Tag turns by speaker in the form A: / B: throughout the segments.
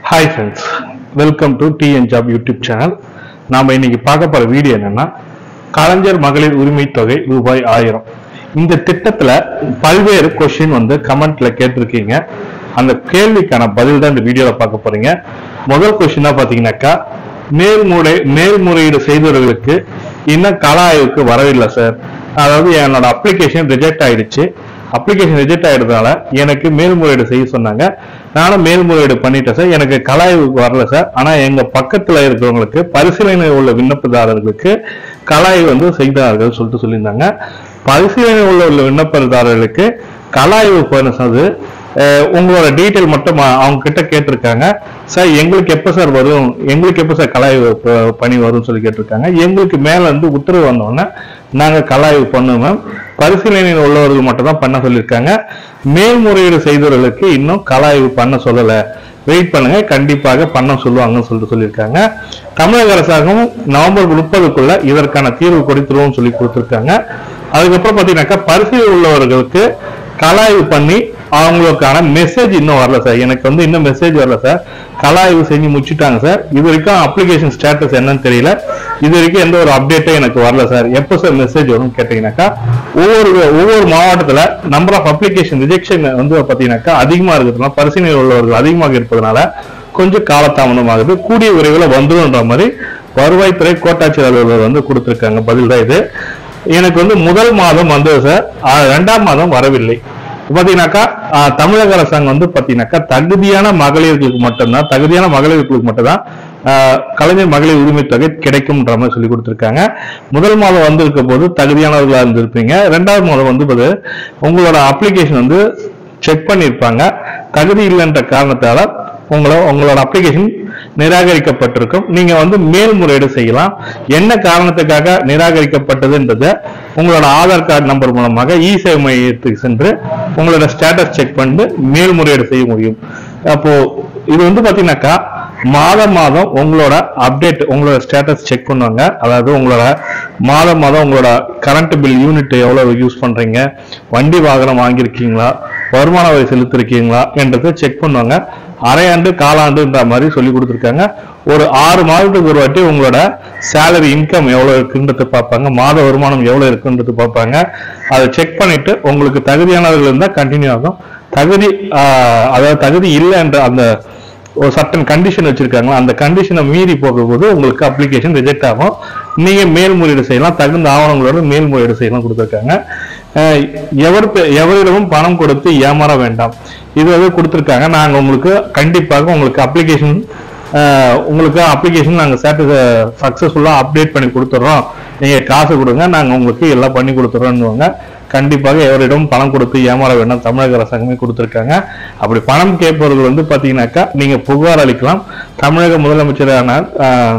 A: hi friends welcome to TN job YouTube channel நாம் இன்னைக்கு பார்க்க போகிற வீடியோ என்னன்னா கலைஞர் மகளிர் உரிமை தொகை ரூபாய் ஆயிரம் இந்த திட்டத்துல பல்வேறு கொஸ்டின் வந்து கமெண்ட்ல கேட்டிருக்கீங்க அந்த கேள்விக்கான பதில் தான் இந்த வீடியோல பார்க்க போறீங்க முதல் கொஸ்டினா பாத்தீங்கன்னாக்கா மேல்முறை மேல்முறையீடு செய்தவர்களுக்கு இன்னும் கள ஆய்வுக்கு வரவில்லை சார் அதாவது என்னோட அப்ளிகேஷன் ரிஜெக்ட் ஆயிடுச்சு அப்ளிகேஷன் ரிஜெக்ட் ஆயிடுறதுனால எனக்கு மேல்முறையீடு செய்ய சொன்னாங்க நானும் மேல்முறையீடு பண்ணிட்டேன் சார் எனக்கு கலாய்வுக்கு வரல சார் ஆனா எங்க பக்கத்துல இருக்கிறவங்களுக்கு பரிசீலனை உள்ள விண்ணப்பதாரர்களுக்கு கலாய்வு வந்து செய்தார்கள் சொல்லிட்டு சொல்லியிருந்தாங்க பரிசீலனை உள்ள உள்ள விண்ணப்பதாரர்களுக்கு கலாய்வு பண்ணது அஹ், உங்களோட டீட்டெயில் மட்டும் அ- அவங்க கிட்ட கேட்டிருக்காங்க சார் எங்களுக்கு எப்போ சார் வரும் எங்களுக்கு எப்போ சார் கலாய்வு ப- பணி வரும்னு சொல்லி கேட்டிருக்காங்க எங்களுக்கு மேல இருந்து உத்தரவு வந்தோடனே நாங்க கலாய்வு பண்ணுவோம் பரிசீலனையில் உள்ளவர்கள் மட்டும் தான் பண்ண சொல்லியிருக்காங்க மேல்முறையீடு செய்தவர்களுக்கு இன்னும் கலாய்வு பண்ண சொல்லல வெயிட் பண்ணுங்க கண்டிப்பாக பண்ண சொல்லுவாங்கன்னு சொல்லிட்டு சொல்லியிருக்காங்க தமிழக அரசாங்கம் நவம்பர் முப்பதுக்குள்ள இதற்கான தீர்வு கொடுத்துருவோம்னு சொல்லி கொடுத்துருக்காங்க அதுக்கப்புறம் பாத்தீங்கன்னாக்கா பரிசீலனை உள்ளவர்களுக்கு கலாய்வு பண்ணி அவங்களுக்கான மெசேஜ் இன்னும் வரல சார் எனக்கு வந்து இன்னும் மெசேஜ் வரல சார் கலாய்வு செஞ்சு முடிச்சுட்டாங்க சார் இது வரைக்கும் அப்ளிகேஷன் ஸ்டேட்டஸ் என்னன்னு தெரியல இது வரைக்கும் எந்த ஒரு அப்டேட்டும் எனக்கு வரல சார் எப்போ சார் மெசேஜ் வரும்னு கேட்டீங்கன்னாக்கா ஒவ்வொரு ஒவ்வொரு மாவட்டத்துல நம்பர் ஆஃப் அப்ளிகேஷன் ரிஜெக்ஷன் வந்து பாத்தீங்கன்னாக்கா அதிகமா இருக்கிறதுனால பரிசீலனை உள்ளவர்கள் அதிகமாக இருப்பதனால கொஞ்சம் காலதாமதமாகுது கூடிய விரைவில் வந்துருன்ற மாதிரி வருவாய்த்துறை கோட்டாட்சியர் அலுவலர் வந்து கொடுத்திருக்காங்க பதில் தான் இது எனக்கு வந்து முதல் மாதம் வந்தது சார் ஆஹ் ரெண்டாம் மாதம் வரவில்லை பாத்தீங்கன்னாக்கா ஆஹ் தமிழக அரசாங்கம் வந்து பாத்தீங்கன்னாக்கா தகுதியான மகளிர்களுக்கு மட்டும்தான் தகுதியான மகளிர்களுக்கு மட்டும்தான் ஆஹ் கலைஞர் மகளிர் உரிமை தொகை கிடைக்கும்ன்ற மாதிரி சொல்லி கொடுத்திருக்காங்க முதல் மாதம் வந்திருக்க போது தகுதியானவர்களா இருந்திருப்பீங்க ரெண்டாவது மாதம் வந்து பாத்து, உங்களோட அப்ளிகேஷன் வந்து செக் பண்ணியிருப்பாங்க தகுதி இல்லைன்ற காரணத்தால உங்களோட உங்களோட அப்ளிகேஷன் நிராகரிக்கப்பட்டிருக்கும் நீங்க வந்து மேல்முறையீடு செய்யலாம் என்ன காரணத்துக்காக நிராகரிக்கப்பட்டதுன்றத உங்களோட ஆதார் கார்டு நம்பர் மூலமாக இ சேவை மையத்துக்கு சென்று உங்களோட ஸ்டேட்டஸ் செக் பண்ணிட்டு மேல்முறையீடு செய்ய முடியும் அப்போ இது வந்து பாத்தீங்கன்னாக்கா மாதம் மாதம் உங்களோட அப்டேட் உங்களோட ஸ்டேட்டஸ் செக் பண்ணுவாங்க அதாவது உங்களோட மாதம் மாதம் உங்களோட கரண்ட் பில் யூனிட் எவ்வளவு யூஸ் பண்றீங்க வண்டி வாகனம் வாங்கியிருக்கீங்களா வருமான வரி செலுத்திருக்கீங்களா என்றதை செக் பண்ணுவாங்க அரையாண்டு காலாண்டுன்ற மாதிரி சொல்லி கொடுத்துருக்காங்க ஒரு ஆறு மாதத்துக்கு ஒரு வாட்டி உங்களோட சேலரி இன்கம் எவ்வளவு இருக்குன்றது பார்ப்பாங்க மாத வருமானம் எவ்வளவு இருக்குன்றது பார்ப்பாங்க அதை செக் பண்ணிட்டு உங்களுக்கு தகுதியானவர்கள் இருந்தால் கண்டினியூ ஆகும் தகுதி ஆஹ், அதாவது தகுதி இல்லை என்ற அந்த ஒரு சட்டன் கண்டிஷன் வச்சிருக்காங்களா அந்த கண்டிஷனை மீறி போகும்போது உங்களுக்கு அப்ளிகேஷன் ரிஜெக்ட் ஆகும் நீங்க மேல்முறையீடு செய்யலாம் தகுந்த ஆவணங்களோட மேல்முறையீடு செய்யலாம் கொடுத்துருக்காங்க அஹ் எவர் பெ- எவரிடமும் பணம் கொடுத்து ஏமாற வேண்டாம் இது வந்து கொடுத்துருக்காங்க நாங்க உங்களுக்கு கண்டிப்பாக உங்களுக்கு அப்ளிகேஷன் உங்களுக்கு அப்ளிகேஷன் நாங்க சக்சஸ்ஃபுல்லா அப்டேட் பண்ணி கொடுத்துட்றோம் நீங்க காசு கொடுங்க நாங்க உங்களுக்கு எல்லாம் பண்ணி கொடுத்துறோம்னுவாங்க கண்டிப்பாக எவரிடம் பணம் கொடுத்து ஏமாற வேண்டாம் தமிழக அரசாங்கமே கொடுத்துருக்காங்க அப்படி பணம் கேட்பவர்கள் வந்து பாத்தீங்கன்னாக்கா நீங்க புகார் அளிக்கலாம் தமிழக முதலமைச்சரான ஆஹ்,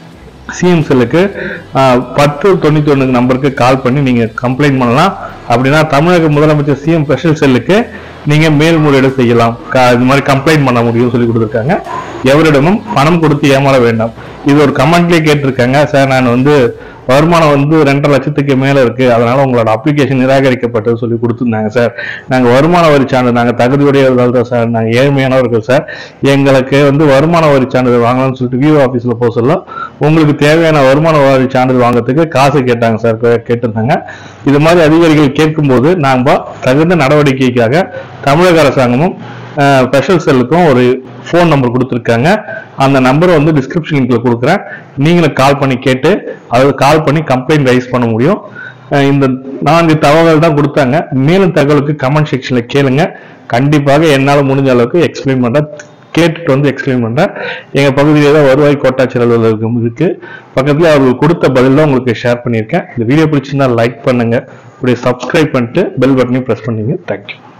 A: சிஎம் செல்லுக்கு பத்து தொண்ணூத்தி ஒண்ணு நம்பருக்கு கால் பண்ணி நீங்க கம்ப்ளைண்ட் பண்ணலாம் அப்படின்னா தமிழக முதலமைச்சர் சிஎம் ஸ்பெஷல் செல்லுக்கு நீங்க மேல்முறையீடு செய்யலாம் க- இது மாதிரி கம்ப்ளைண்ட் பண்ண முடியும் சொல்லி கொடுத்துருக்காங்க எவரிடமும் பணம் கொடுத்து ஏமாற வேண்டாம் இது ஒரு கமெண்ட்லயே கேட்டிருக்காங்க சார் நான் வந்து வருமானம் வந்து ரெண்டரை லட்சத்துக்கு மேல இருக்கு அதனால உங்களோட அப்ளிகேஷன் நிராகரிக்கப்பட்டது சொல்லி கொடுத்துருந்தாங்க சார் நாங்க வருமான வரி சான்றிதழ் நாங்க தகுதியுடையவர்கள் தான் சார் நாங்க ஏழ்மையானவர்கள் சார் எங்களுக்கு வந்து வருமான வரி சான்றிதழ் வாங்கலாம்னு சொல்லிட்டு விஓ ஆபீஸ்ல போக சொல்ல உங்களுக்கு தேவையான வருமான வரி சான்றிதழ் வாங்குறதுக்கு காசு கேட்டாங்க சார் கே- கேட்டிருந்தாங்க இது மாதிரி அதிகாரிகள் கேட்கும்போது நாம தகுந்த நடவடிக்கைக்காக தமிழக அரசாங்கமும் ஸ்பெஷல் செல்லுக்கும் ஒரு ஃபோன் நம்பர் கொடுத்துருக்காங்க அந்த நம்பரை வந்து டிஸ்கிரிப்ஷன் லிங்க்ல கொடுக்குறேன் நீங்களும் கால் பண்ணி கேட்டு அதாவது கால் பண்ணி கம்ப்ளைண்ட் ரைஸ் பண்ண முடியும் அஹ் இந்த நான்கு தகவல்கள் தான் கொடுத்தாங்க மேலும் தகவலுக்கு கமெண்ட் செக்ஷன்ல கேளுங்க கண்டிப்பாக என்னால் முடிஞ்ச அளவுக்கு எக்ஸ்பிளைன் பண்றேன் கேட்டுட்டு வந்து எக்ஸ்பிளைன் பண்றேன் எங்க பகுதியில தான் வருவாய் கோட்டாட்சியர் அலுவலகம் இருக்கு பக்கத்துல அவர்கள் கொடுத்த பதில் தான் உங்களுக்கு ஷேர் பண்ணியிருக்கேன் இந்த வீடியோ பிடிச்சிருந்தா லைக் பண்ணுங்க அப்படியே சப்ஸ்கிரைப் பண்ணிட்டு பெல் பட்டனையும் ப்ரெஸ் பண்ணுங்க தேங்க்யூ